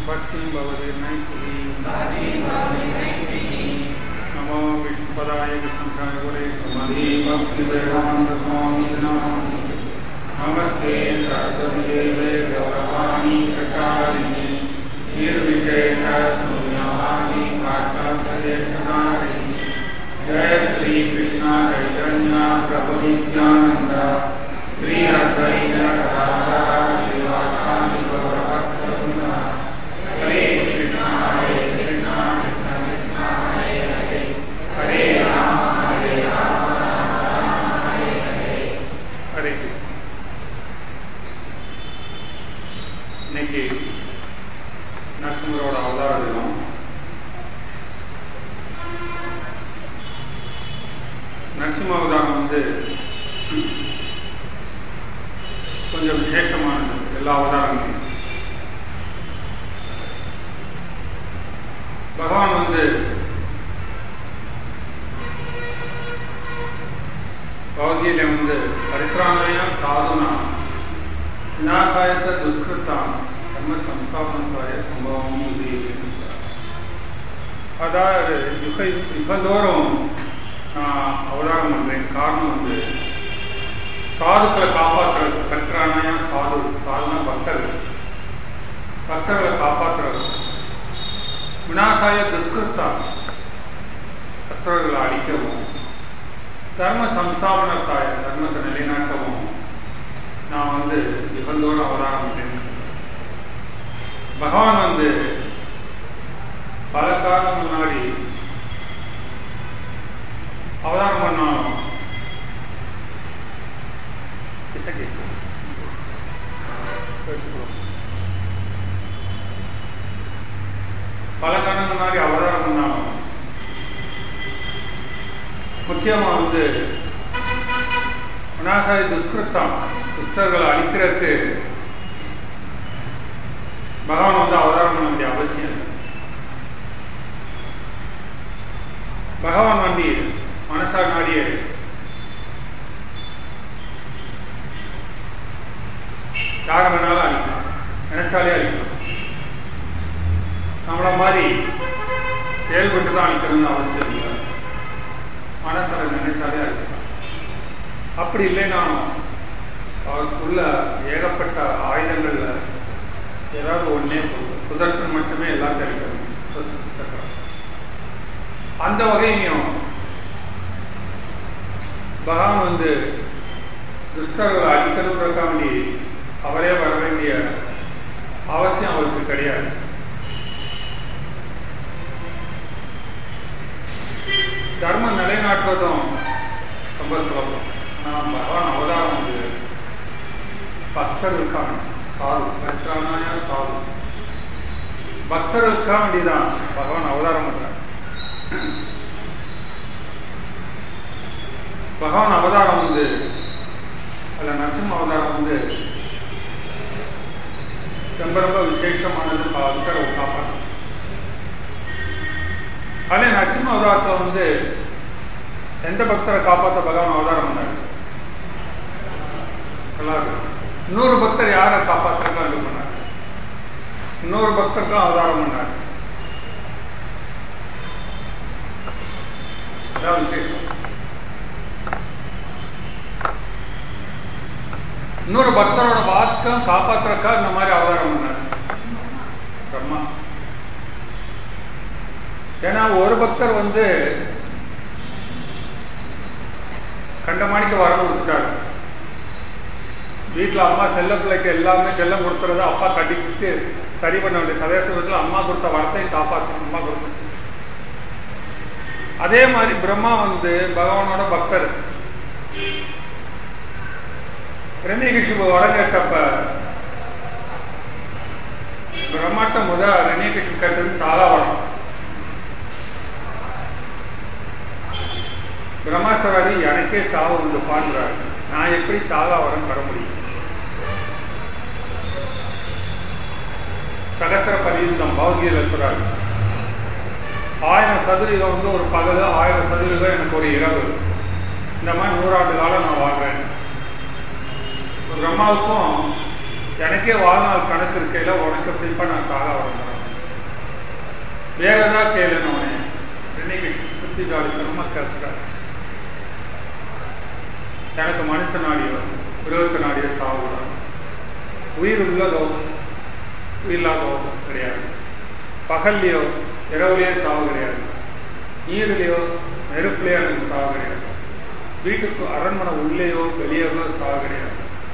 भक्तिं भवति नैतिकी नमो विष्णुपदाय विष्णुशाय गुरे सुमती भक्तिवेदान्तस्वामी नमस्ते सरस्वतीदेवे गौरवाणी प्रचारिणी निर्विशेष शून्यवाणी काष्ठदेशनारिणी जय श्री कृष्ण चैतन्य प्रभु नित्यानंद श्री अद्वैत गदाधर श्रीवासादि गौरभक्तवृंद हरे कृष्ण हरे कृष्ण कृष्ण कृष्ण हरे हरे हरे राम हरे राम राम राम हरे हरे हरे இன்னைக்கு நரசிம்மரோட அவதார தினம் நரசிம்ம அவதாரம் வந்து கொஞ்சம் விசேஷமானது எல்லா அவதாரங்களும் பகவான் வந்து பகவத்கீதை வந்து பரித்ராணய சாதுனா விநாசாய ச துஷ்கிருத்தாம் கர்ம சம்ஸ்தாபனத்தாய சம்பவம் இது அதாவது யுக யுகந்தோறும் நான் அவதாரம் பண்ணுறேன் காரணம் வந்து சாதுக்களை காப்பாற்றுறது பரித்ராணயா சாது சாதுனா பக்தர்கள் பக்தர்களை காப்பாற்றுறது விநாசாய துஷ்கிருத்தா அசுரர்களை அழிக்கவும் தர்ம சம்ஸ்தாபனத்தாய தர்மத்தை நிலைநாட்டவும் நான் வந்து யுகந்தோறும் அவதாரம் பண்ணேன் பகவான் வந்து பல காலம் முன்னாடி அவதாரம் பண்ணாலும் பல காலம் முன்னாடி அவதாரம் பண்ணாலும் முக்கியமா வந்து விநாசாய துஷ்கிருத்தம் துஷ்டர்களை அழிக்கிறதுக்கு பகவான் வந்து அவதாரம் பண்ண வேண்டிய அவசியம் இல்லை பகவான் வண்டி மனசா நாடிய யாரை வேணாலும் அழிக்கலாம் நினைச்சாலே அழிக்கலாம் நம்மள மாதிரி செயல்பட்டு தான் அழிக்கணும்னு அவசியம் இல்லை மனசில் நினைச்சாலே அழிக்கலாம் அப்படி இல்லைனாலும் அவருக்குள்ள ஏகப்பட்ட ஆயுதங்கள்ல ஏதாவது ஒன்றே போதும் சுதர்ஷன் மட்டுமே எல்லாம் தெரிவிக்கணும் சக்கரம் அந்த வகையிலையும் பகவான் வந்து துஷ்டர்களை அழிக்கணுன்றக்கா வேண்டி அவரே வர வேண்டிய அவசியம் அவருக்கு கிடையாது தர்மம் நிலைநாட்டுறதும் ரொம்ப சுலபம் ஆனால் பகவான் அவதாரம் வந்து பக்தர்களுக்கான சாது பக்தரானாய சாது பக்தர்களுக்காக வேண்டிதான் பகவான் அவதாரம் பண்றார் பகவான் அவதாரம் வந்து அதில் நரசிம்ம அவதாரம் வந்து ரொம்ப ரொம்ப விசேஷமானது பக்தரை காப்பாற்ற அதே நரசிம்ம அவதாரத்தை வந்து எந்த பக்தரை காப்பாற்ற பகவான் அவதாரம் பண்ணாரு இன்னொரு பக்தர் யாரை காப்பாற்றுறக்கா இது பண்ணார் இன்னொரு பக்தருக்கும் அவதாரம் பண்ணார் அதான் விசேஷம் இன்னொரு பக்தரோட வாக்கம் காப்பாற்றுறக்கா இந்த மாதிரி அவதாரம் பண்ணார் பிரம்மா ஏன்னா ஒரு பக்தர் வந்து கண்டமாணிக்கு வரம் கொடுத்துட்டாரு வீட்டில் அம்மா செல்ல பிள்ளைக்கு எல்லாமே செல்லம் கொடுத்துறத அப்பா கடிச்சு சரி பண்ண வேண்டிய கதேசத்தில் அம்மா கொடுத்த வரத்தையும் காப்பாற்றணும் அம்மா கொடுத்து அதே மாதிரி பிரம்மா வந்து பகவானோட பக்தர் ரணிகசிபு வரம் கேட்டப்ப பிரம்மாட்ட முத ரணிகசிபு கேட்டது சாகா வரம் பிரம்மாசராரி எனக்கே சாவு வந்து பாடுறாரு நான் எப்படி சாகா வரம் பெற முடியும் சகசர பரியந்தம் பௌத்தியில் சொல்றாரு ஆயிரம் சதுரீகம் வந்து ஒரு பகல் ஆயிரம் சதுரீகம் எனக்கு ஒரு இரவு இந்த மாதிரி நூறாண்டு காலம் நான் வாழ்றேன் பிரம்மாவுக்கும் எனக்கே வாழ்நாள் கணக்கு இருக்கையில் உனக்கு எப்படிப்பா நான் சாக வரேன் வேற ஏதாவது கேளுன்னு அவனே இன்னைக்கு சுத்தி ஜாலித்தனமா கேட்கிறார் எனக்கு மனுஷ நாடியோ மிருகத்து நாடியோ சாவுதான் உயிர் உள்ளதோ இல்லாதோ கிடையாது பகல்லையோ இரவுலையோ சாவு கிடையாது நீர்லையோ நெருப்புலையோ எனக்கு சாவு கிடையாது வீட்டுக்கு அரண்மனை உள்ளேயோ வெளியேவோ சாவு கிடையாது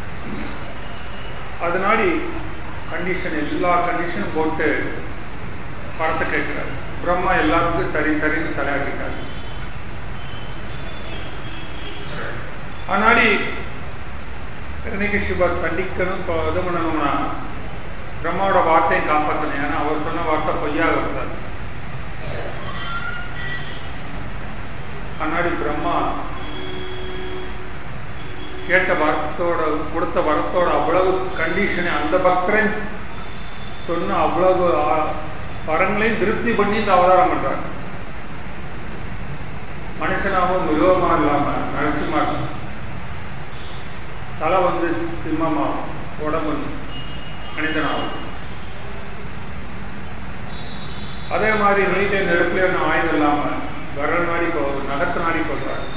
அதனாடி கண்டிஷன் எல்லா கண்டிஷனும் போட்டு படத்தை கேட்கிறார் பிரம்மா எல்லாத்துக்கும் சரி சரின்னு தலையாடிட்டார் ஆனாடி இன்னைக்கு சிவர் கண்டிக்கணும் இப்போ இது பண்ணணும்னா பிரம்மாவோட வார்த்தையை காப்பாற்றணும் ஏன்னா அவர் சொன்ன வார்த்தை பொய்யாக இருந்தார் ஆனாடி பிரம்மா கேட்ட வரத்தோட கொடுத்த வரத்தோட அவ்வளவு கண்டிஷனை அந்த பக்தரன் சொன்ன அவ்வளவு ஆ- வரங்களையும் திருப்தி பண்ணி இந்த அவதாரம் பண்றாங்க மனுஷனாவும் மிருகமா இல்லாம நரசிம்மா தலை வந்து சிம்மமாகும் உடம்பு மனிதனாகும் அதே மாதிரி நீட்டை நெருப்புலையான ஆயுதம் இல்லாம விரல் நாடி போ நகத்து நாடி போடுறாரு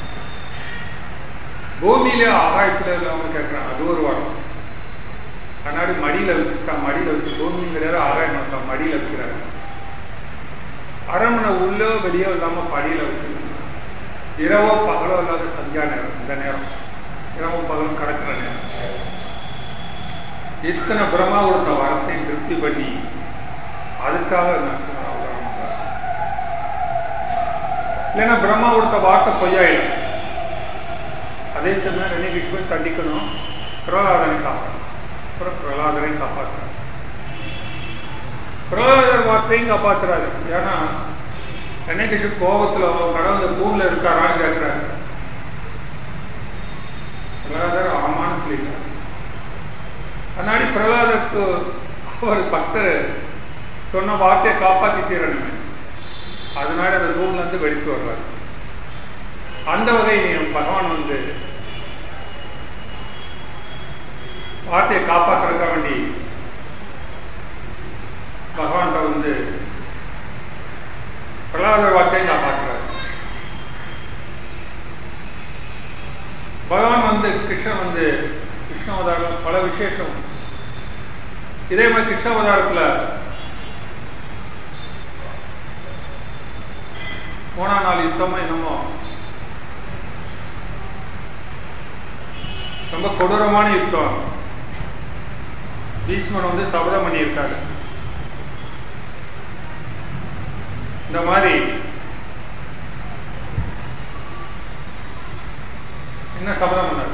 பூமியில ஆகாயத்துல இல்லாம கேட்கறான் அது ஒரு வரம் கண்ணாடி மடியில வச்சுருக்கான் மடியில வச்சு பூமிங்கிறாரு ஆகாயம் நடத்தான் மடியில வைக்கிறாரு அரண்மனை உள்ளோ வெளியோ இல்லாம படியில வச்சிருக்காங்க இரவோ பகலோ இல்லாத சந்தியா நேரம் இந்த நேரம் இரவும் பகலும் கடக்கிற நேரம் இத்தனை பிரம்மா கொடுத்த வரத்தையும் திருப்தி பண்ணி அதுக்காக நரசிம்மர் அவதாரம் பண்றார். இல்லைன்னா பிரம்மா கொடுத்த வார்த்தை பொய்யாயிடும் அதே சமயம் ரெண்டு கிருஷ்ணன் தண்டிக்கணும் பிரகலாதனை காப்பாற்றணும் அப்புறம் பிரகலாதனை காப்பாற்றுறாரு பிரகலாதர் வார்த்தையும் காப்பாத்துறாரு ஏன்னா என்னைக்கு கோபத்துல கடவுள் தூண்ல இருக்காரான்னு கேட்கிறாரு பிரகலாதர் ஆமான்னு சொல்லிட்டார் அதனாடி பிரகலாதருக்கு அவர் பக்தர் சொன்ன வார்த்தையை காப்பாத்தி தீரணுமே அதனால அந்த தூண்ல இருந்து வெடிச்சு வர்றாரு அந்த வகையிலையும் பகவான் வந்து வார்த்தையை காப்பாற்றுறதுக்காக வேண்டி பகவான்கிட்ட வந்து பிரகலாதர் வார்த்தையை காப்பாற்றுறாரு பகவான் வந்து கிருஷ்ணன் வந்து கிருஷ்ணாவதாரம் பல விசேஷம் இதே மாதிரி கிருஷ்ணாவதாரத்துல போனா நாள் யுத்தமா என்னமோ ரொம்ப கொடூரமான யுத்தம் பீஷ்மன் வந்து சபதம் பண்ணியிருக்காரு இந்த மாதிரி என்ன சபதம் பண்ணாரு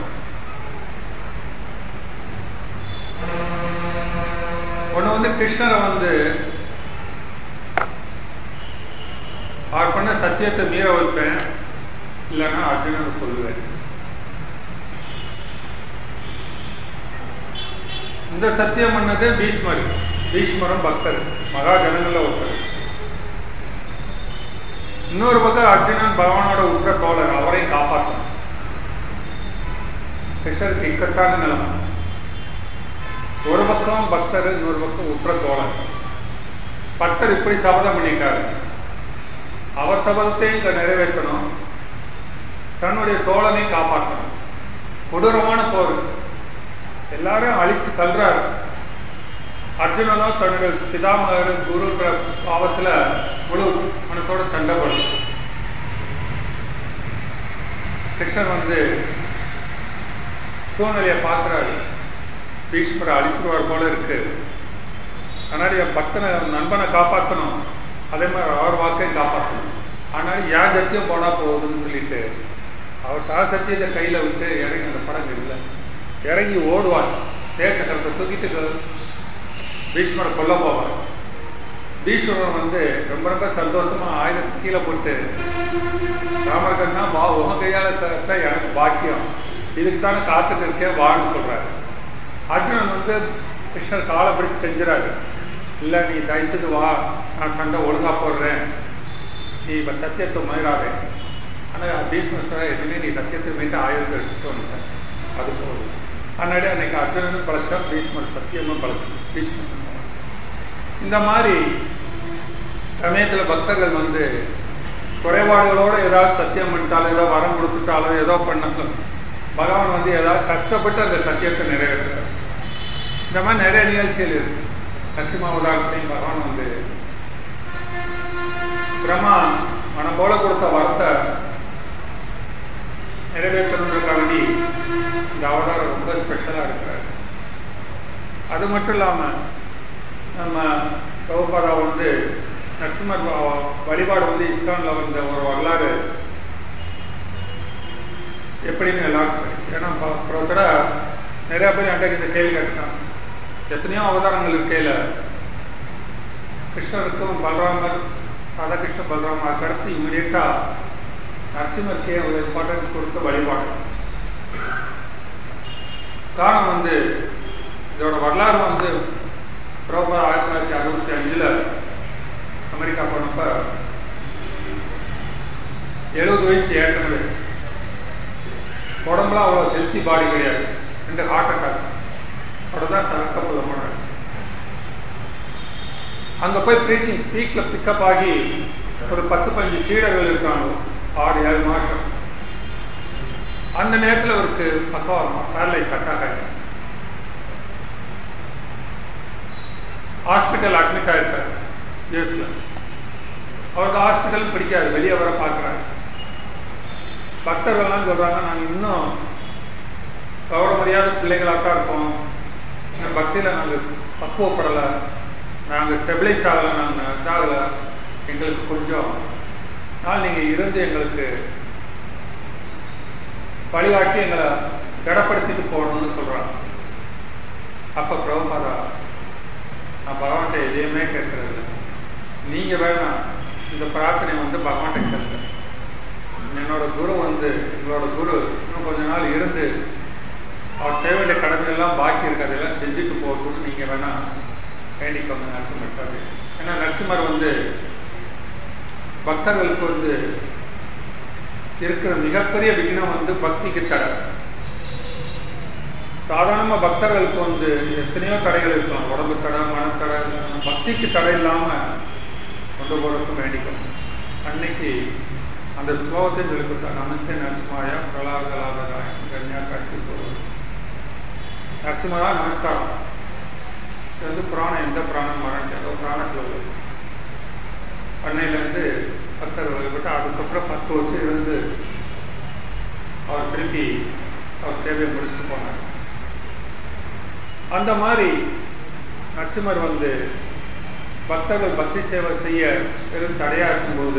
ஒண்ணு வந்து கிருஷ்ணரை வந்து அவர் பண்ண சத்தியத்தை மீற வைப்பேன் இல்லைன்னா அர்ஜுனனை கொள்வேன் இந்த சத்தியம் பண்ணது பீஷ்மர் பீஷ்மரும் பக்தர் மகா ஜனங்கள ஒருத்தர் இன்னொரு பக்கம் அர்ஜுனன் பகவானோட உற்ற தோழர் அவரையும் காப்பாற்றணும் கிருஷ்ணருக்கு இக்கட்டான நிலைமை ஒரு பக்கம் பக்தர் இன்னொரு பக்கம் உற்ற தோழர் பக்தர் இப்படி சபதம் பண்ணிட்டாரு அவர் சபதத்தையும் இங்க நிறைவேற்றணும் தன்னுடைய தோழனையும் காப்பாற்றணும் கொடூரமான போர் எல்லாரும் அழிச்சு தள்ளுறாரு அர்ஜுனனோ தன்னுடைய பிதாமகர் குருன்ற பாவத்துல முழு மனசோட சண்டை போடும் கிருஷ்ணன் வந்து சூழ்நிலையை பார்க்குறாரு பீஷ்மரை அழிச்சிருவார் போல இருக்கு அதனால என் பக்தனை நண்பனை காப்பாற்றணும் அதே மாதிரி அவர் வாக்கையும் காப்பாற்றணும் ஆனால் ஏன் சத்தியம் போனா போகுதுன்னு சொல்லிட்டு அவர் தான் சத்தியத்தை கையில விட்டு இறங்கி அந்த படம் இல்லை இறங்கி ஓடுவார் தேச்சக்கரத்தை தூக்கிட்டு பீஷ்மரை கொல்ல போவார் பீஷ்மரன் வந்து ரொம்ப ரொம்ப சந்தோஷமா ஆயுதத்தை கீழே போட்டு ராமர்கன்னா வா உன் கையால சேர்த்தா எனக்கு பாக்கியம் இதுக்கு தானே காத்துட்டு இருக்கேன் வான்னு சொல்றாரு அர்ஜுனன் வந்து கிருஷ்ணர் காலை பிடிச்சு கெஞ்சுறாரு இல்லை நீ தயவுசெய்து வா நான் சண்டை ஒழுங்கா போடுறேன் நீ இப்போ சத்தியத்தை மயிராதே ஆனால் பீஷ்மர் சார் எதுவுமே நீ சத்தியத்தை மீட்டு ஆயுதத்தை எடுத்துட்டு வந்துட்டேன் அது போதும் அதனாடி அன்னைக்கு அர்ஜுனனும் பழச்சா பீஷ்மர் சத்தியமும் பழச்சு பீஷ்மர் சொன்னார். இந்த மாதிரி சமயத்தில் பக்தர்கள் வந்து குறைபாடுகளோடு ஏதாவது சத்தியம் பண்ணிட்டாலும் ஏதோ வரம் கொடுத்துட்டாலும் ஏதோ பண்ணாலும் பகவான் வந்து ஏதாவது கஷ்டப்பட்டு அந்த சத்தியத்தை நிறைவேற்றுறார் இந்த மாதிரி நிறைய நிகழ்ச்சிகள் இருக்கு லட்சுமா உதாரணத்தையும் பகவான் வந்து பிரம்மா மனம் போல கொடுத்த வரத்தை நிறைவேற்றணுன்றக்காண்டி இந்த அவதாரம் ரொம்ப ஸ்பெஷலாக இருக்கிறார் அது மட்டும் இல்லாமல் நம்ம பிரபுபாதா வந்து நரசிம்மர் வ- வழிபாடு வந்து இஸ்கானில் வந்த ஒரு வரலாறு எப்படின்னு எல்லாருக்கும் தெரியும். ஏன்னா ப- ஒரு தடவை நிறைய பேர் என்கிட்ட இந்த கேள்வி கேட்டாங்க எத்தனையோ அவதாரங்கள் இருக்கையில் கிருஷ்ணருக்கும் பலராமர் ராதாகிருஷ்ண பலராமர் அதுக்கடுத்து இம்மிடியட்டாக நரசிம்மருக்கே ஒரு இம்பார்ட்டன்ஸ் கொடுத்த வழிபாடு காரணம் வந்து இதோட வரலாறு வந்து பிரபா ஆயிரத்தி தொள்ளாயிரத்தி அறுபத்தி அஞ்சில் அமெரிக்கா போனப்ப எழுபது வயசு ஏற்கனவே உடம்புலாம் அவ்வளோ ஹெல்த்தி பாடி கிடையாது ரெண்டு ஹார்ட் அட்டாக் அவரோட தான் சரக்கப்பல் போனார் அங்கே போய் ப்ரீச்சிங் பீக்கில் பிக்கப் ஆகி ஒரு பத்து பஞ்சு சீடர்கள் இருக்காங்க ஆறு ஏழு மாதம் அந்த நேரத்தில் அவருக்கு பக்கவாதமா பேரலைஸ் அட்டாக் ஆயிடுச்சு ஹாஸ்பிட்டல் அட்மிட் ஆயிருக்காரு யூஎஸ்ல அவருக்கு ஹாஸ்பிட்டல் பிடிக்காது வெளியே வர பார்க்குறாரு பக்தர்கள்லாம் சொல்கிறாங்க நாங்கள் இன்னும் கவர முடியாத பிள்ளைகளாக தான் இருக்கோம் இந்த பக்தியில் நாங்கள் பக்குவப்படலை நாங்கள் ஸ்டெபிளைஸ் ஆகலை நாங்கள் இதாகலை எங்களுக்கு கொஞ்சம் நாள் நீங்கள் இருந்து எங்களுக்கு வழிகாட்டி எங்களை திடப்படுத்திட்டு போகணும்னு சொல்கிறாங்க அப்போ பிரபுபாதா நான் பகவான்கிட்ட எதையுமே கேட்கறது இல்லை நீங்கள் வேணாம் இந்த பிரார்த்தனை வந்து பகவான்கிட்ட கேட்குறேன் என்னோட குரு வந்து எங்களோட குரு இன்னும் கொஞ்ச நாள் இருந்து அவர் செய்ய வேண்டிய கடமையெல்லாம் பாக்கி இருக்கு அதெல்லாம் செஞ்சுட்டு போகணும்னு நீங்கள் வேணா வேண்டிக்கோங்க நரசிம்மர் ஏன்னா நரசிம்மர் வந்து பக்தர்களுக்கு வந்து இருக்கிற மிகப்பெரிய விக்னம் வந்து பக்திக்கு தடை சாதாரணமாக பக்தர்களுக்கு வந்து எத்தனையோ தடைகள் இருக்கலாம் உடம்பு தடை மனத்தடை பக்திக்கு தடை இல்லாமல் கொண்டு போகிறதுக்கும் வேண்டிக்கணும் அன்னைக்கு அந்த ஸ்லோகத்தை சொல்லி கொடுத்தாங்க நமஸ்தே நரசிம்மாயா பிரலாகலாபராய கன்யா காட்சி போவது நரசிம்மரா நமஸ்காரம் இது வந்து புராணம் எந்த புராணம் மரணம் ஏதோ புராணத்தில் உள்ளது அன்னையிலேருந்து பக்தர் வழிபட்டு அதுக்கப்புறம் பத்து வருஷம் இருந்து அவர் திருப்பி அவர் சேவையை முடிச்சுட்டு போனார் அந்த மாதிரி நரசிம்மர் வந்து பக்தர்கள் பக்தி சேவை செய்ய பெரும் தடையாக இருக்கும்போது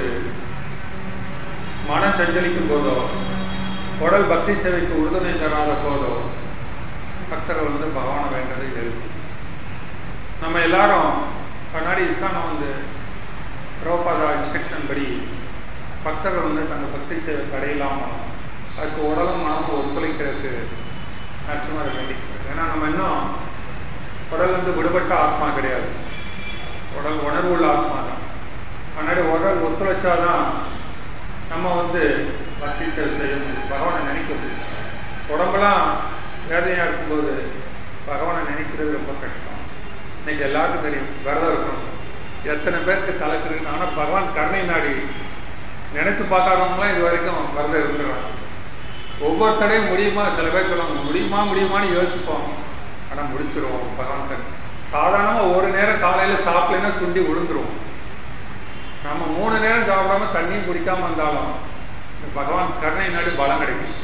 மனம் சஞ்சலிக்கும் போதோ உடல் பக்தி சேவைக்கு உறுதுணை தராத போதோ பக்தர்கள் வந்து பகவானை வேண்டது இருக்கு நம்ம எல்லாரும் கண்ணாடி இஸ்கானம் வந்து பிரபுபாதா இன்ஸ்ட்ரக்ஷன் படி பக்தர்கள் வந்து தங்கள் பக்தி சேவை தடையில்லாமல் அதுக்கு உடலும் மனமும் ஒத்துழைக்கிறதுக்கு நரசிம்மர் வேண்டிக்கிறது ஏன்னா நம்ம இன்னும் உடல் வந்து விடுபட்ட ஆத்மா கிடையாது உடல் உணர்வு உள்ள ஆத்மா தான் முன்னாடி உடல் ஒத்துழைச்சாதான் நம்ம வந்து பக்தி சேவை செய்ய முடியும் பகவானை நினைக்க முடியும் உடம்பெல்லாம் வேதனையாக இருக்கும்போது பகவானை நினைக்கிறது ரொம்ப கஷ்டம் இன்னைக்கு எல்லாருக்கும் தெரியும் விரதம் இருக்கணும் எத்தனை பேருக்கு கலக்குறது ஆனால் பகவான் கருணை நாடி நினைச்சு பார்க்காதவங்களாம் இது வரைக்கும் விரதம் இருக்கிறாங்க ஒவ்வொரு தடையும் முடியுமா சில பேர் சொல்லுவாங்க முடியுமா முடியுமான்னு யோசிப்போம் ஆனால் முடிச்சிருவோம் பகவான் கருணை சாதாரணமாக ஒரு நேரம் காலையில் சாப்பிடலைன்னா சுண்டி விழுந்துருவோம் நம்ம மூணு நேரம் சாப்பிடாம தண்ணியும் குடிக்காம இருந்தாலும் இந்த பகவான் கருணை நாடி பலம் கிடைக்கும்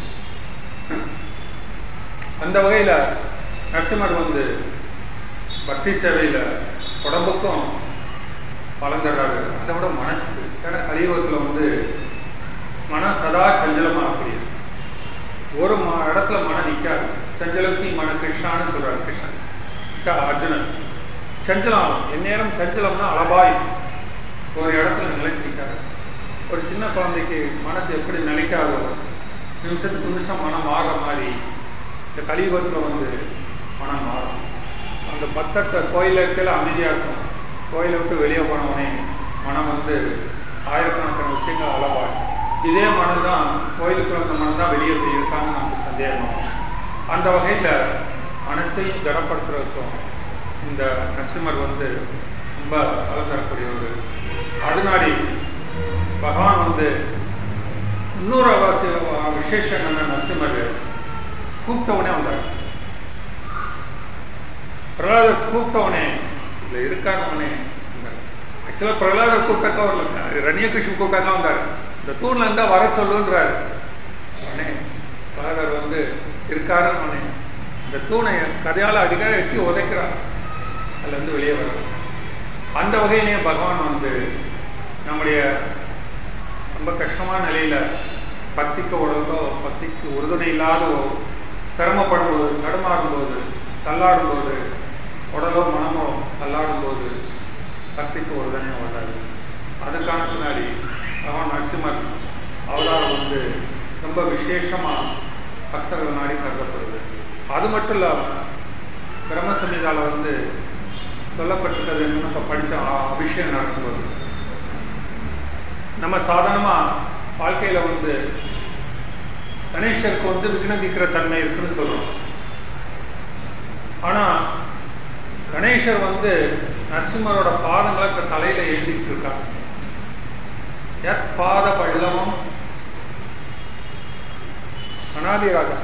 அந்த வகையில் நரசிம்மர் வந்து பக்தி சேவையில் உடம்புக்கும் பலன் தர்றாரு அதை விட மனசுக்கு ஏன்னா கலியுகத்தில் வந்து மனம் சதா சஞ்சலமாகக்கூடிய ஒரு ம இடத்துல மனம் நிற்காது சஞ்சலத்தி மன கிருஷ்ணான்னு சொல்றாரு கிருஷ்ணன் க- அர்ஜுனன் சஞ்சலம் எந்நேரம் சஞ்சலம்னா அலபாய் ஒரு இடத்துல நிலைச்சு நிற்காது ஒரு சின்ன குழந்தைக்கு மனசு எப்படி நிலைக்காதோ நிமிஷத்துக்கு நிமிஷம் மனம் மாறுற மாதிரி இந்த கலியுகத்தில் வந்து மனம் மாறும் அந்த பத்தட்ட கோயிலில் இருக்கையில் அமைதியாக இருக்கும் கோயிலை விட்டு வெளியே போனவனே மனம் வந்து ஆயிரக்கணக்கான விஷயங்கள் அளவாகும் இதே மனம் தான் கோயிலுக்கு வந்த மனம் தான் வெளியே போய் இருக்காங்கன்னு நமக்கு சந்தேகமாகும் அந்த வகையில் மனசையும் ஜடப்படுத்துறதுக்கும் இந்த நரசிம்மர் வந்து ரொம்ப பலம் தரக்கூடிய ஒரு அதனாடி பகவான் வந்து இன்னொரு அவசிய விசேஷம் என்னன்னா நரசிம்மர் கூப்பிட்டவனே வந்தார் பிரகலாதர் கூப்பிட்டவனே இல்லை இருக்கானவனே ஆக்சுவலாக பிரகலாதர் கூப்பிட்டாக்கா வரல ரணியகிருஷ்ணன் கூப்பிட்டாக்கா வந்தார் இந்த தூண்ல இருந்தா வர சொல்லுன்றாரு உடனே பிரகலாதர் வந்து இருக்காருன்னு உடனே இந்த தூணை கதையால் அடிக்கடி எட்டி உதைக்கிறார் அதுல இருந்து வெளியே வர அந்த வகையிலேயே பகவான் வந்து நம்முடைய ரொம்ப கஷ்டமான நிலையில பக்திக்கு உடலோ பக்திக்கு உறுதுணை இல்லாதோ சிரமப்படும்போது தடுமாறும் போது தள்ளாடும் போது உடலோ மனமோ தள்ளாடும் போது பக்திக்கு உறுதுணை வராது அதுக்கான பின்னாடி பகவான் நரசிம்மர் அவதாரம் வந்து ரொம்ப விசேஷமா பக்தர்கள் நாடி கருதப்படுது அது மட்டும் இல்லாமல் பிரம்ம சமிதால வந்து சொல்லப்பட்டிருக்கிறது என்னன்னு இப்போ படித்த அபிஷேகம் நடக்கும்போது நம்ம சாதாரணமாக வாழ்க்கையில் வந்து கணேசருக்கு வந்து விக்னதிக்கிற தன்மை இருக்குன்னு சொல்றோம் ஆனால் கணேசர் வந்து நரசிம்மரோட பாதங்களை இப்ப தலையில எழுதிட்டு இருக்காங்க எத் பாத பள்ளவம் அனாதிராஜா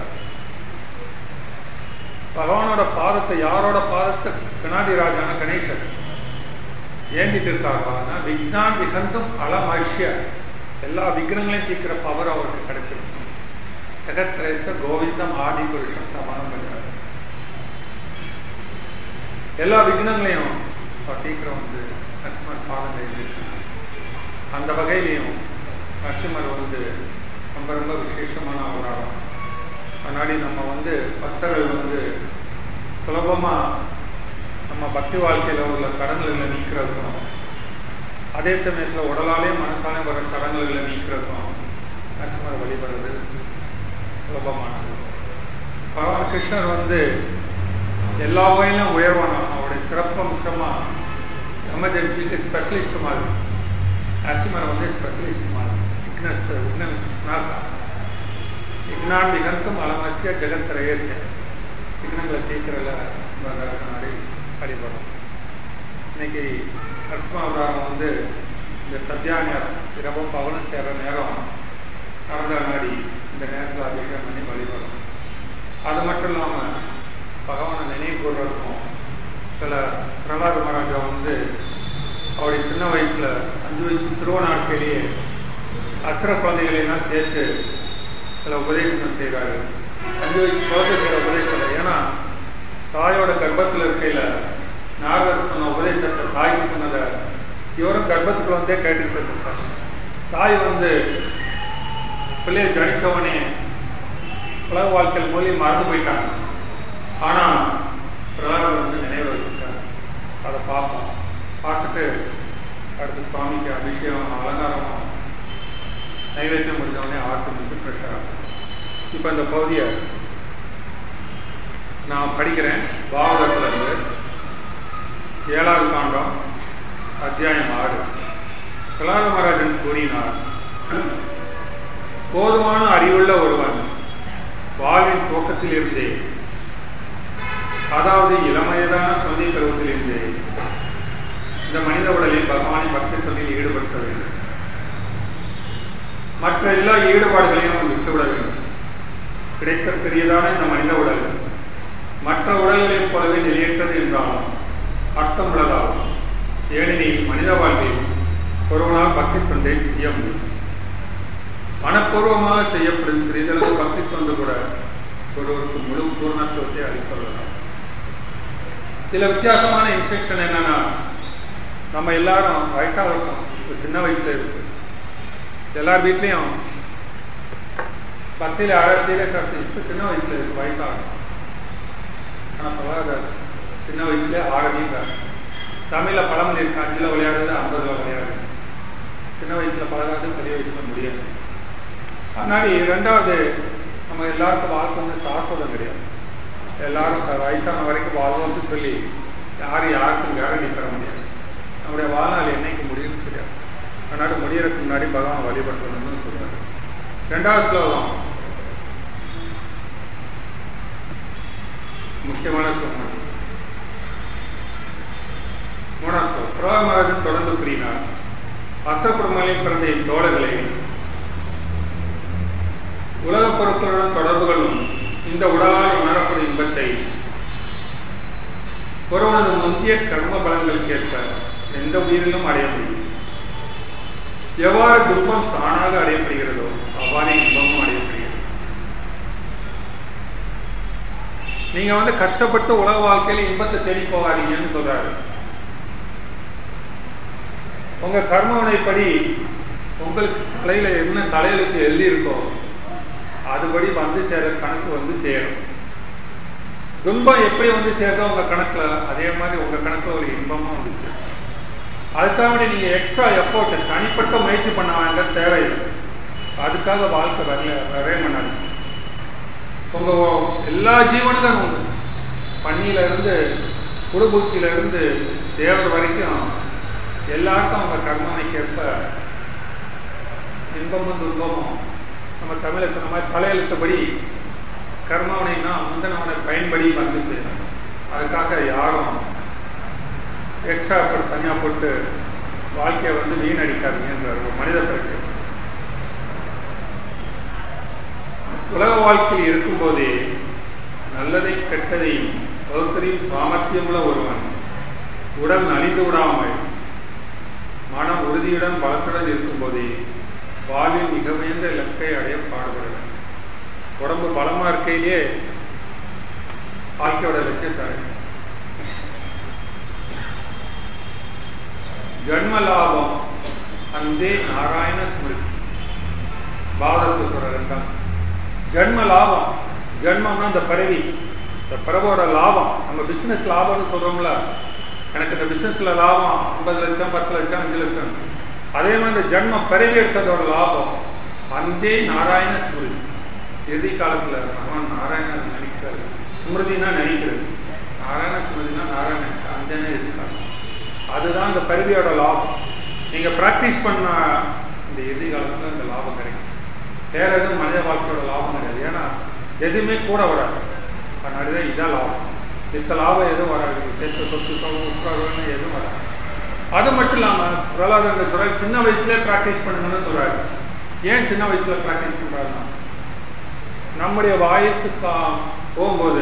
பகவானோட பாதத்தை யாரோட பாதத்தை கணாதிராஜான கணேசர் ஏந்திட்டு இருக்காருன்னா விக்னான் விகந்தும் அலமர்ஷிய எல்லா விக்னங்களையும் தீர்க்கிற பவர் அவருக்கு கிடைச்சிருக்கு ஜெகத்ரேச கோவிந்தம் ஆதி புருஷன் சமானம் பண்றாரு எல்லா விக்னங்களையும் அவர் தீர்க்கிற வந்து நரசிம்மர் பாதங்கள் எழுதியிருக்காங்க அந்த வகையிலையும் நரசிம்மர் வந்து ரொம்ப ரொம்ப விசேஷமான அவதாரம் முன்னாடி நம்ம வந்து பக்தர்கள் வந்து சுலபமாக நம்ம பக்தி வாழ்க்கையில் உள்ள கடன்களை நீக்கிறதுக்கும் அதே சமயத்தில் உடலாலே மனசாலே வர கடன்களை நீக்கிறதுக்கும் நரசிம்மர் வழிபடுறது சுலபமானது பகவான் கிருஷ்ணர் வந்து எல்லா வகையிலும் உயர்வான அவருடைய சிறப்பம்சமாக எமர்ஜென்சிக்கு ஸ்பெஷலிஸ்ட் மாதிரி நரசிம்மர் வந்து ஸ்பெஷலிஸ்ட் மாதிரி விக்னஸ் விக்ன நாசா விக்னான் விகந்தும் அலமசிய ஜெகத்ரயச விக்னங்களை தீர்க்கிறல நாடி வழிபடும் இன்னைக்கு நரசிம்ம அவதாரம் வந்து இந்த சத்யா நேரம் இரவும் பவனம் சேர்ற நேரம் நடந்த நாடி இந்த நேரத்தில் அபிஷேகம் பண்ணி வழிபடும் அது மட்டும் இல்லாமல் பகவானை நினைவு கூறுறதுக்கும் சில பிரகலாத மகாராஜா வந்து அவருடைய சின்ன வயசில் அஞ்சு வயசு சிறுவ நாட்களிலேயே அசுர குழந்தைகளையெல்லாம் சேர்த்து சில உபதேசங்கள் செய்கிறாரு அஞ்சு வயசு குழந்தை செய்கிற உபதேசம் ஏன்னா தாயோட கர்ப்பத்தில் இருக்கையில் நாரதர் சொன்ன உபதேசத்தை தாய்க்கு சொன்னதை இவரும் கர்ப்பத்துக்குள்ள வந்தே கேட்டுட்டு இருக்காரு தாய் வந்து பிள்ளையை ஜனிச்சவனே உலக வாழ்க்கையில் மொழி மறந்து போயிட்டாங்க ஆனால் பிரகலாதர் வந்து நினைவு வச்சுருக்காரு அதை பார்ப்போம் பார்த்துட்டு அடுத்து சுவாமிக்கு அபிஷேகம் அலங்காரமும் நைவேத்தியம் முடிஞ்சவொடனே ஆர்த்தி முடிச்சு ஃப்ரெஷ்ஷாக ஆகும் இப்போ இந்த பகுதியை நான் படிக்கிறேன் பாவகத்திலிருந்து ஏழாவது காண்டம் அத்தியாயம் ஆறு பிரலாத மகாராஜன் கூறினார் போதுமான அறிவுள்ள ஒருவன் வாழ்வின் துவக்கத்தில் இருந்தே அதாவது இளமையதான குழந்தை பருவத்திலிருந்தே இந்த மனித உடலில் பகவானை பக்தி தொழில் ஈடுபடுத்த வேண்டும் மற்ற எல்லா ஈடுபாடுகளையும் அவன் விட்டுவிட வேண்டும் கிடைத்த பெரியதான இந்த மனித உடல் மற்ற உடல்களைப் போலவே நிலையற்றது என்றாலும் அர்த்தமுள்ளதாகும் ஏனெனில் மனித வாழ்வில் ஒருவனால் பக்தி தொண்டை செய்ய முடியும் மனப்பூர்வமாக செய்யப்படும் சிறிதளவு பக்தி தொண்டு கூட ஒருவருக்கு முழு பூர்ணத்துவத்தை அளிப்பதுதான் சில வித்தியாசமான இன்ஸ்ட்ரக்ஷன் என்னன்னா நம்ம எல்லாரும் வயசாக இருக்கோம் இப்போ சின்ன வயசுல இருக்கு எல்லார் வீட்லேயும் பக்தியில் அழ சீரியஸாக இருக்கு இப்போ சின்ன வயசுல இருக்கு வயசாகும் ஆனால் பரவாயில்ல சின்ன வயசுல ஆரம்பிக்கிறார் தமிழில் பழமொழி இருக்கு அஞ்சில் விளையாடுறது ஐம்பதுல விளையாடுது சின்ன வயசுல பழகாது பெரிய வயசுல முடியாது முன்னாடி ரெண்டாவது நம்ம எல்லாருக்கும் வாழ்க்கை வந்து சாஸ்வதம் கிடையாது எல்லாரும் வயசான வரைக்கும் வாழ்வோம்னு சொல்லி யாரும் யாருக்கும் கேரண்டி பெற முடியாது நம்முடைய வாழ்நாள் என்னைக்கு முடியும்னு தெரியாது அதனால முடியறதுக்கு முன்னாடி பகவான் வழிபடுறதுன்னு சொல்றாரு ரெண்டாவது ஸ்லோகம் முக்கியமான ஸ்லோகம் மூணாவது ஸ்லோகம் பிரபா மகாராஜன் தொடர்ந்து கூறினார் அசப்பிரமலையில் பிறந்த இத்தோழர்களே உலகப் பொருட்களுடன் தொடர்புகளும் இந்த உடலால் உணரப்படும் இன்பத்தை ஒருவனது முந்தைய கர்ம பலங்களுக்கேற்ப எந்த உயிரிலும் அடைய முடியும் எவ்வாறு துன்பம் தானாக அடையப்படுகிறதோ அவ்வாறே இன்பமும் அடையப்படுகிறது நீங்க வந்து கஷ்டப்பட்டு உலக வாழ்க்கையில இன்பத்தை தேடி போகாதீங்கன்னு சொல்றாரு உங்க கர்மவினைப்படி உங்களுக்கு தலையில என்ன தலையெழுத்து எழுதி இருக்கோ அதுபடி வந்து சேர கணக்கு வந்து சேரும் துன்பம் எப்படி வந்து சேருதோ உங்க கணக்குல அதே மாதிரி உங்க கணக்குல ஒரு இன்பமும் வந்து சேரும் அதுக்காக வேண்டி நீங்க எக்ஸ்ட்ரா எஃபோர்ட் தனிப்பட்ட முயற்சி பண்ண வேண்டாம் தேவையில்லை அதுக்காக வாழ்க்கை வரல வரவே பண்ணாது உங்க எல்லா ஜீவனுக்கும் உண்டு பன்னியில இருந்து குடுபூச்சியில இருந்து தேவர் வரைக்கும் எல்லாருக்கும் அவங்க கர்மனைக்கேற்ப இன்பமும் துன்பமும் நம்ம தமிழை சொன்ன மாதிரி தலையெழுத்தபடி கர்மாவனைனா முந்தனவனை பயன்படி வந்து செய்யணும் அதுக்காக யாரும் எக்ஸ்ட்ரா எஃபர்ட் தனியாக போட்டு வாழ்க்கையை வந்து வீணடிக்காதீங்கன்றார் ஒரு மனித பிறகு உலக வாழ்க்கையில் இருக்கும்போதே நல்லதை கெட்டதையும் பௌத்தரையும் சாமர்த்தியமுள்ள ஒருவன் உடல் நலிந்து விடாமல் மனம் உறுதியுடன் பலத்துடன் இருக்கும்போதே வாழ்வில் மிக உயர்ந்த இலக்கை அடைய பாடுபடுவேன் உடம்பு பலமா இருக்கையிலேயே வாழ்க்கையோட லட்சியத்தை அடையும் ஜன்ம லாபம் அந்தே நாராயண ஸ்மிருதி பாரதத்தை சொல்றாங்க ஜன்ம லாபம் ஜன்மம்னா இந்த பிறவி இந்த பிறவோட லாபம் நம்ம பிசினஸ் லாபம்னு சொல்றோம்ல எனக்கு இந்த பிசினஸ்ல லாபம் ஐம்பது லட்சம் பத்து லட்சம் அஞ்சு லட்சம் அதே மாதிரி இந்த ஜன்மம் பிறவி எடுத்ததோட லாபம் அந்தே நாராயண ஸ்மிருதி இறுதி காலத்துல பகவான் நாராயணன் நினைக்கிறது ஸ்மிருதினா நினைக்கிறது நாராயண ஸ்மிருதினா நாராயணன் அந்தனே இருக்காங்க அதுதான் இந்த கருவியோட லாபம் நீங்க பிராக்டிஸ் பண்ண இந்த இறுதி காலத்துல இந்த லாபம் கிடைக்கும் வேற எதுவும் மனித வாழ்க்கையோட லாபம் கிடையாது ஏன்னா எதுவுமே கூட வராது அதனாலதான் இதான் லாபம் மித்த லாபம் எதுவும் வராது சேர்த்து சொத்து உட்காருன்னு எதுவும் வராது அது மட்டும் இல்லாம பிரகலாதன் சொல்றாரு சின்ன வயசுலயே பிராக்டிஸ் பண்ணுங்கன்னு சொல்றாரு ஏன் சின்ன வயசுல பிராக்டிஸ் பண்றாருன்னா நம்முடைய வயசு போகும்போது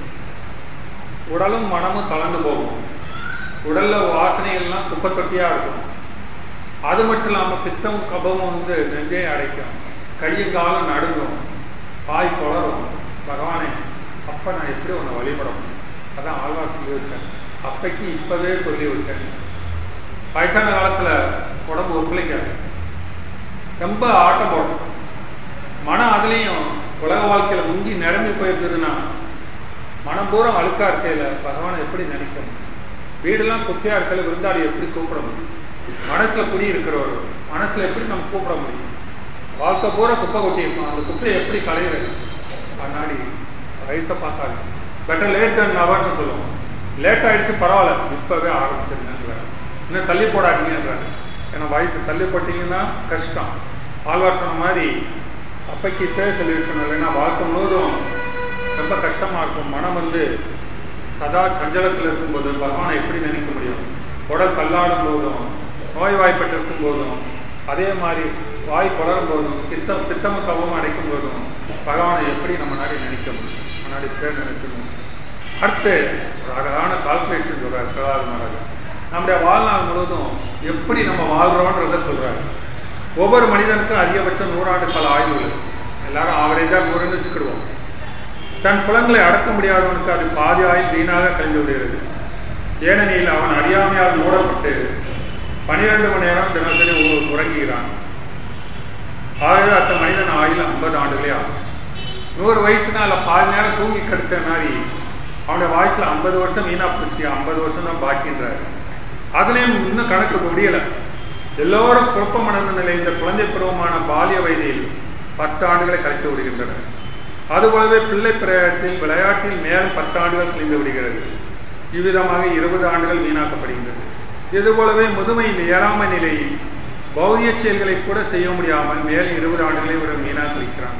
உடலும் மனமும் தளர்ந்து போகும் உடல்ல வாசனைகள்லாம் குப்பை தொட்டியா இருக்கும் அது மட்டும் இல்லாம பித்தம் கபமும் வந்து நெஞ்சே அடைக்கும் கையும் காலும் நடுங்கும் வாய் குளரும் பகவானே அப்ப நான் எப்படி உன்னை வழிபட முடியும் அதான் ஆழ்வார் சொல்லி வச்சேன் அப்பைக்கு இப்பவே சொல்லி வச்சேன் வயசான காலத்துல உடம்பு ஒத்துழைக்காது ரொம்ப ஆட்டம் போடும் மனம் அதுலேயும் உலக வாழ்க்கையில முங்கி நிரம்பி போயிருக்குதுன்னா மனம் பூரா அழுக்கா இருக்கையில பகவானை எப்படி நினைக்கணும் வீடெல்லாம் குப்பையா இருக்கையில விருந்தாளி எப்படி கூப்பிட முடியும் மனசுல குடி இருக்கிறவர் மனசுல எப்படி நம்ம கூப்பிட முடியும் வாழ்க்கை பூரா குப்பை கொட்டியிருக்கோம் அந்த குப்பையை எப்படி களையிறது அதனாடி வயசை பார்த்தாங்க பெட்டர் லேட் தன் நவர்னு சொல்லுவோம் லேட் ஆயிடுச்சு பரவாயில்ல இப்பவே ஆரம்பிச்சிருங்க இன்னும் தள்ளி போடாதீங்கன்றாங்க ஏன்னா வயசு தள்ளி போட்டீங்கன்னா கஷ்டம் ஆழ்வார் சொன்ன மாதிரி அப்பைக்கு இப்பவே சொல்லியிருக்கணும் இல்லைன்னா வாழ்க்கை முழுவதும் ரொம்ப கஷ்டமா இருக்கும் மனம் வந்து சதா சஞ்சலத்தில் இருக்கும்போது பகவானை எப்படி நினைக்க முடியும் உடல் கல்லாடும் போதும் நோய் வாய்ப்பட்டிருக்கும் போதும் அதே மாதிரி வாய் பலரும் போதும் பித்தம் பித்தம கவம் அடைக்கும் போதும் பகவானை எப்படி நம்ம நாடி நினைக்க முடியும் முன்னாடி பேர் நினைச்சிருந்தோம் அடுத்து ஒரு அழகான கால்குலேஷன் சொல்றாரு பிரகலாத மகாராஜா நம்முடைய வாழ்நாள் முழுவதும் எப்படி நம்ம வாழ்றோன்றத சொல்றாரு ஒவ்வொரு மனிதனுக்கும் அதிகபட்சம் நூறாண்டு கால ஆய்வு உள்ளது எல்லாரும் ஆவரேஜா நூறுன்னு வச்சுக்கிடுவோம் தன் புலங்களை அடக்க முடியாதவனுக்கு அது பாதி ஆயில் வீணாக கழிந்து விடுகிறது ஏனெனில் அவன் அறியாமையால் மூடப்பட்டு பனிரெண்டு மணி நேரம் தினசரி உறங்குகிறான் ஆகவே அந்த மனிதன் ஆயுள் ஐம்பது ஆண்டுகளே ஆகும் நூறு வயசுனா இல்லை பாதி நேரம் தூங்கி கிடைச்ச மாதிரி அவனுடைய வாய்ஸ்ல ஐம்பது வருஷம் வீணா போச்சு ஐம்பது வருஷம் தான் பாக்கின்றாரு அதுலேயும் இன்னும் கணக்கு முடியலை எல்லோரும் குழப்பமடைந்த நிலை இந்த குழந்தை பருவமான பாலிய வயதில் பத்து ஆண்டுகளை கழித்து விடுகின்றனர் அதுபோலவே பிள்ளை பிரயாணத்தில் விளையாட்டில் மேலும் பத்து ஆண்டுகள் கழிந்து விடுகிறது இவ்விதமாக இருபது ஆண்டுகள் வீணாக்கப்படுகின்றது இதுபோலவே முதுமையில் ஏறாமை நிலையில் பௌதிக செயல்களை கூட செய்ய முடியாமல் மேலும் இருபது ஆண்டுகளை விட வீணாக கழிக்கிறாங்க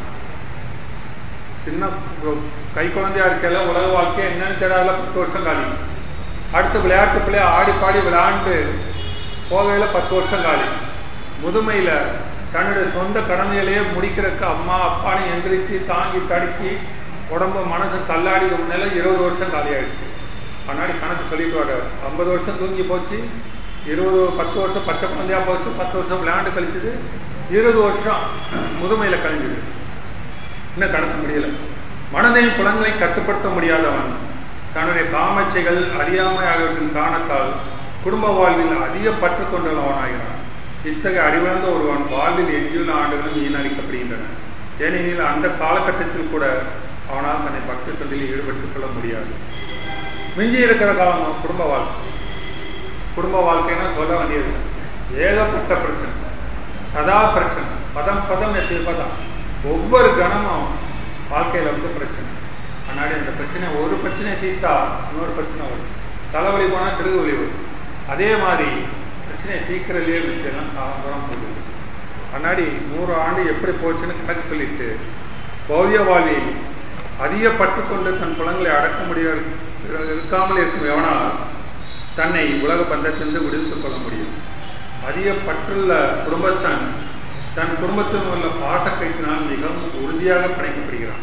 சின்ன கை குழந்தையா இருக்கல உலக வாழ்க்கை என்னன்னு தெரியாத பத்து வருஷம் காலி அடுத்து விளையாட்டு பிள்ளை ஆடி பாடி விளையாண்டு போகையில பத்து வருஷம் காலி முதுமையில் தன்னுடைய சொந்த கடமைகளையே முடிக்கிறதுக்கு அம்மா அப்பான்னு எந்திரிச்சு தாங்கி தடுக்கி உடம்பு மனசு தள்ளாடி முன்னால இருபது வருஷம் காலியாயிடுச்சு முன்னாடி கணக்கு சொல்லிட்டு வர ஐம்பது வருஷம் தூங்கி போச்சு இருபது பத்து வருஷம் பச்சை குழந்தையா போச்சு பத்து வருஷம் விளையாண்டு கழிச்சுது இருபது வருஷம் முதுமையில் கழிஞ்சுது இன்னும் கடக்க முடியல மனதையும் புலன்களை கட்டுப்படுத்த முடியாதவன் தன்னுடைய காமச்சைகள் அறியாமை ஆகியவற்றின் காரணத்தால் குடும்ப வாழ்வில் அதிக பற்று கொண்டவனாகிறான் இத்தகைய அறிவார்ந்த ஒருவன் வாழ்வில் எஞ்சியுள்ள ஆண்டுகளும் வீணடிக்கப்படுகின்றன ஏனெனில் அந்த காலகட்டத்தில் கூட அவனால் தன்னை பக்தி தொண்டில் ஈடுபட்டுக் கொள்ள முடியாது மிஞ்சி இருக்கிற காலம் குடும்ப வாழ்க்கை குடும்ப வாழ்க்கைன்னா சொல்ல வேண்டியது ஏகப்பட்ட பிரச்சனை சதா பிரச்சனை பதம் பதம் எத்திய பதம் ஒவ்வொரு கணமும் வாழ்க்கையில் வந்து பிரச்சனை முன்னாடி அந்த பிரச்சனை ஒரு பிரச்சனையை தீர்த்தா இன்னொரு பிரச்சனை வரும் தலைவலி போனால் திருகுவலி வரும் அதே மாதிரி பிரச்சனையை தீர்க்கிறதுலே விஷயம்லாம் காலம்பரம் போகுது முன்னாடி நூறு ஆண்டு எப்படி போச்சுன்னு கணக்கு சொல்லிட்டு பௌதிய வாழ்வில் அதிக பற்றுக்கொண்டு தன் புலங்களை அடக்க முடிய இருக்காமல் இருக்கும் எவனால் தன்னை உலக பந்தத்திலிருந்து விடுவித்துக் கொள்ள முடியும் அதிக பற்றுள்ள குடும்பஸ்தான் தன் குடும்பத்தில் உள்ள பாசக்கயிற்றினால் மிகவும் உறுதியாக பிணைக்கப்படுகிறான்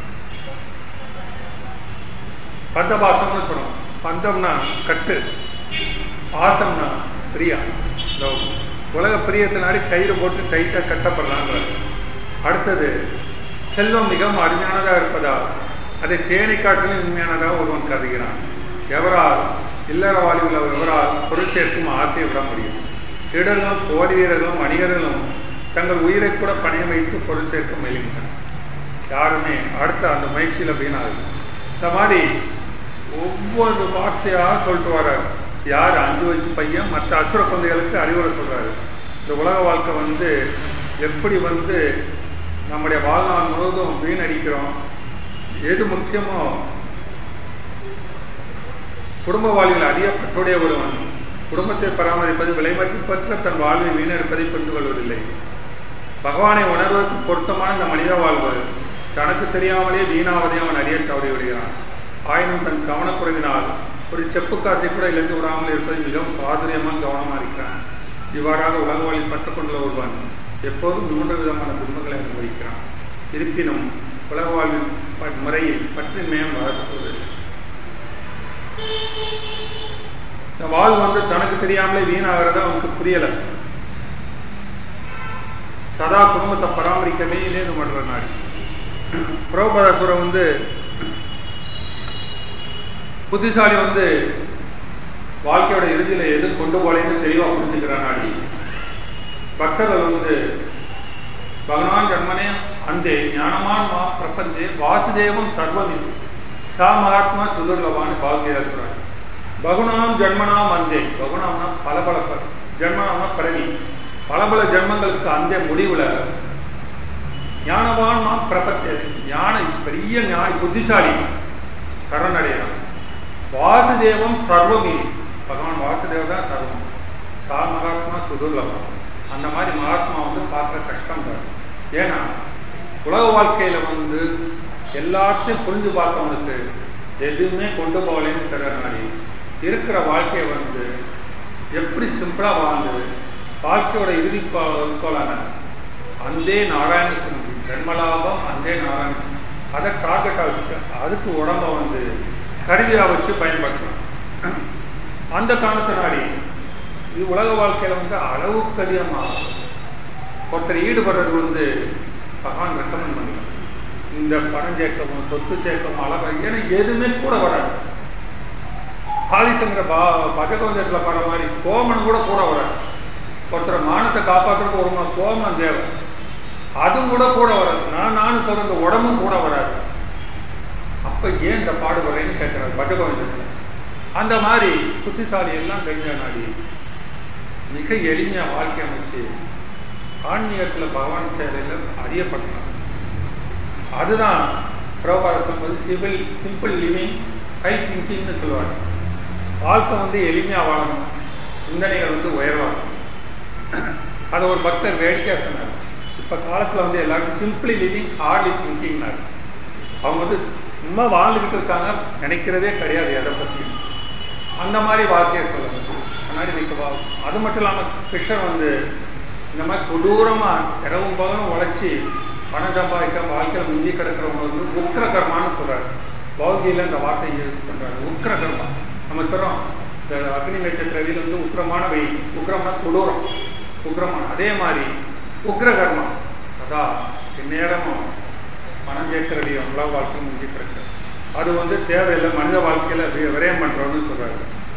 பந்த பாசம்னு சொல்றோம் பந்தம்னா கட்டு பாசம்னா பிரியா இந்த உலக பிரியத்தினாடி கயிறு போட்டு டைட்டாக கட்டப்படுறாங்க அடுத்தது செல்வம் மிகவும் அருமையானதாக இருப்பதால் அதை தேனை காட்டிலும் உண்மையானதாக ஒருவன் கருதுகிறான் எவரால் இல்லற வாழ்வில் எவரால் பொருள் சேர்க்கும் ஆசையை விட முடியும் திருடர்களும் போர் வீரர்களும் வணிகர்களும் தங்கள் உயிரை கூட பணைய வைத்து பொருள் சேர்க்க முயல்கின்றனர் யாருமே அடுத்த அந்த முயற்சியில் வீணாகுது இந்த மாதிரி ஒவ்வொரு வார்த்தையாக சொல்லிட்டு வர்றாரு யார் அஞ்சு வயசு பையன் மற்ற அசுர குழந்தைகளுக்கு அறிவுரை சொல்றாரு இந்த உலக வாழ்க்கை வந்து எப்படி வந்து நம்முடைய வாழ்நாள் முழுவதும் வீணடிக்கிறோம் எது முக்கியமோ குடும்ப வாழ்வில் அதிக பற்றுடைய ஒருவன் குடும்பத்தை பராமரிப்பது விலைமதிப்பற்ற தன் வாழ்வை வீணெடுப்பதை புரிந்து கொள்வதில்லை பகவானை உணர்வதற்கு பொருத்தமான இந்த மனித வாழ்வு தனக்கு தெரியாமலே வீணாவதை அவன் அறிய தவறி விடுகிறான் ஆயினும் தன் கவனக்குறைவினால் ஒரு செப்பு காசை கூட இழந்து விடாமல் இருப்பது மிகவும் சாதுரியமாக கவனமாக இருக்கிறான் இவ்வாறாக உலக வழியில் பற்றுக்கொண்டுள்ள ஒருவன் எப்போதும் மூன்று விதமான துன்பங்களை அனுபவிக்கிறான் இருப்பினும் உலக வாழ்வின் ப- முறையில் பற்றின்மையம் வளர்க்கப்படுவதில்லை இந்த வாழ் வந்து தனக்கு தெரியாமலே வீணாகிறத அவனுக்கு புரியலை சதா குடும்பத்தை பராமரிக்கவே இல்லைன்னு பண்ற நாடி பிரபதாசுரம் வந்து புத்திசாலி வந்து வாழ்க்கையோட இறுதியில எது கொண்டு போலேன்னு தெளிவா புரிஞ்சுக்கிற நாடி பக்தர்கள் வந்து பகவான் ஜன்மனே அந்தே ஞானமான் மா பிரபஞ்சே வாசுதேவம் சர்வமிது சா மகாத்மா சுதுர்லபான்னு பாக்யா சொல்றாங்க பகுனாம் ஜன்மனாம் அந்தே பகுனாம்னா பல பல ப- ஜன்மனாம்னா பிறவி பல பல ஜென்மங்களுக்கு அந்த முடிவுல ஞானவான் நாம் பிரபத்திய ஞான பெரிய ஞானி புத்திசாலி சரணடைகிறான் வாசுதேவம் சர்வமி பகவான் வாசுதேவ தான் சர்வம் சா மகாத்மா சுதுர்லபம் அந்த மாதிரி மகாத்மா வந்து பார்க்குற கஷ்டம் தான் ஏன்னா உலக வாழ்க்கையில வந்து எல்லாத்தையும் புரிஞ்சு பார்த்தவனுக்கு எதுவுமே கொண்டு போகலைன்னு தரனாடி இருக்கிற வாழ்க்கையை வந்து எப்படி சிம்பிளா வாழ்ந்து வாழ்க்கையோட இறுதி குறிக்கோளான அந்தே நாராயண சுமதி ஜென்மலாபம் அந்தே நாராயண சுமதி அதை டார்கெட்டாக வச்சுட்டு அதுக்கு உடம்ப வந்து கருவியாக வச்சு பயன்படுத்தணும் அந்த காரணத்தினாடி இது உலக வாழ்க்கையில வந்து அளவுக்கு அதிகமாக ஒருத்தர் ஈடுபடுறது வந்து பகவான் ரெக்கமெண்ட் பண்ணலாம் இந்த பணம் சேர்க்கவும் சொத்து சேர்க்கவும் அளவு ஏன்னா எதுவுமே கூட வராது ஆதிசங்கர பா பகவந்தத்தில் பாடுற மாதிரி கோமன் கூட கூட வராது ஒருத்தர் மானத்தை காப்பாற்றுறதுக்கு ஒரு மணி கோமம் தேவை அதுவும் கூட கூட வராது நான் நானும் சொல்ற இந்த உடம்பும் கூட வராது அப்ப ஏன் இந்த பாடுபடுறேன்னு கேட்கிறார் பகவந்தத்தில் அந்த மாதிரி புத்திசாலி எல்லாம் தெரிஞ்ச நாடி மிக எளிமையா வாழ்க்கை அமைச்சு ஆன்மீகத்துல பகவான் சேவையில் அறியப்பட்டான் அதுதான் பிரபார சொல்வது சிவில் சிம்பிள் லிவிங் ஹை திங்கிங்னு சொல்லுவாங்க வாழ்க்கை வந்து எளிமையாக வாழணும் சிந்தனைகள் வந்து உயர்வாகும் அதை ஒரு பக்தர் வேடிக்கையாக சொன்னார் இப்போ காலத்தில் வந்து எல்லாரும் சிம்பிளி லிவிங் ஹார்ட்லி திங்கிங்னார் அவங்க வந்து சும்மா வாழ்ந்துக்கிட்டு இருக்காங்க நினைக்கிறதே கிடையாது எதை பற்றியும் அந்த மாதிரி வாழ்க்கையை சொல்லணும் முன்னாடி இன்னைக்கு வா அது மட்டும் இல்லாமல் கிருஷ்ணர் வந்து இந்த மாதிரி கொடூரமாக இரவும் பகலும் உழைச்சி பணம் சம்பாதிக்க வாழ்க்கையில் முந்தி கிடக்கிறவங்க வந்து உக்கிர கர்மான்னு சொல்கிறாரு பௌதியில் இந்த வார்த்தையை யூஸ் பண்ணுறாரு உக்கிர கர்மா நம்ம சொல்கிறோம் இந்த அக்னி நட்சத்திர வீடு வந்து உக்கிரமான வெயில் உக்கிரமான கொடூரம் உக்கிரமான அதே மாதிரி உக்ர கர்மா சதா இந்நேரமும் பணம் சேர்க்கிறதையும் உலக வாழ்க்கையும் முந்தி கிடக்கிறது அது வந்து தேவையில்லை மனித வாழ்க்கையில் வி- விரயம் பண்ணுறோன்னு சொல்கிறாரு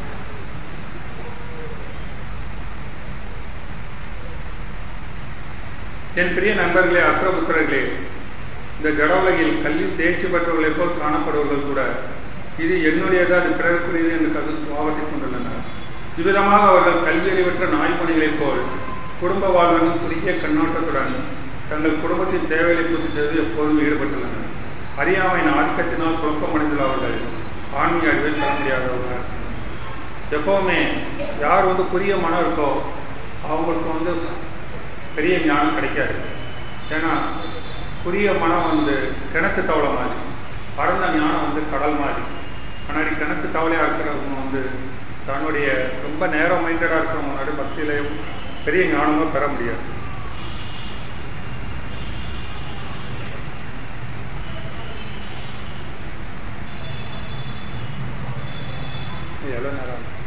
என் பிரிய நண்பர்களே அசுரபுத்திரர்களே இந்த ஜட உலகில் கல்வி தேர்ச்சி பெற்றவர்களைப் போல் காணப்படுவர்கள் கூட இது என்னுடையது அது பிறருக்குரியது என்று கருது சுபாவத்தை கொண்டுள்ளனர் இவ்விதமாக அவர்கள் கல்வி அறிவற்ற நாய்மணிகளைப் போல் குடும்ப வாழ்வெனும் குறுகிய கண்ணோட்டத்துடன் தங்கள் குடும்பத்தின் தேவைகளை பூர்த்தி செய்து எப்போதும் ஈடுபட்டுள்ளனர் அறியாமையின் ஆதிக்கத்தினால் குழப்பமடைந்துள்ள அவர்கள் ஆன்மீக அறிவை பெற முடியாதவர்கள் எப்பவுமே யார் வந்து புரிய மனம் இருக்கோ அவங்களுக்கு வந்து பெரிய ஞானம் கிடைக்காது ஏன்னா புரிய மனம் வந்து கிணத்து தவளை மாதிரி பரந்த ஞானம் வந்து கடல் மாதிரி முன்னாடி கிணத்து தவளையாக இருக்கிறவங்க வந்து தன்னுடைய ரொம்ப நேரம் மைண்டடாக இருக்கிறவங்க முன்னாடி பக்தியிலையும் பெரிய ஞானமும் பெற முடியாது இது எவ்வளோ நேரம் ஆகும்?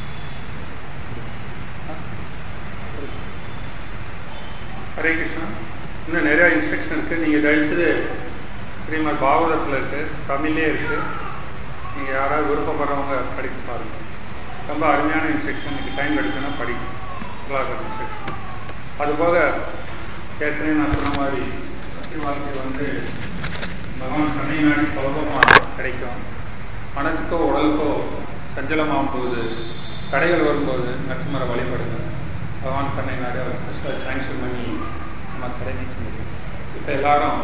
ஹரே கிருஷ்ணா இன்னும் நிறையா இன்ஸ்ட்ரக்ஷன் இருக்குது நீங்கள் தயவுசெய்து ஸ்ரீமத் பாகவதத்தில் இருக்குது தமிழ்லே இருக்குது நீங்கள் யாராவது விருப்பப்படுறவங்க படித்து பாருங்கள் ரொம்ப அருமையான இன்ஸ்ட்ரக்ஷன் இன்னைக்கு டைம் கிடைச்சுன்னா படிக்கும் இன்ஸ்ட்ரக்ஷன் அதுபோக ஏற்கனவே நான் சொன்ன மாதிரி பக்தி வாழ்க்கை வந்து பகவான் தன்னை நாடி சுலபமாக கிடைக்கும் மனசுக்கோ உடலுக்கோ சஞ்சலமாகும் போது தடைகள் வரும்போது நரசிம்மரை வழிபடுங்க பகவான் தன்னை நாடி அவர் ஸ்பெஷலாக சாங்ஷன் பண்ணி நம்ம தடை நீக்க முடியும் இப்போ எல்லாரும்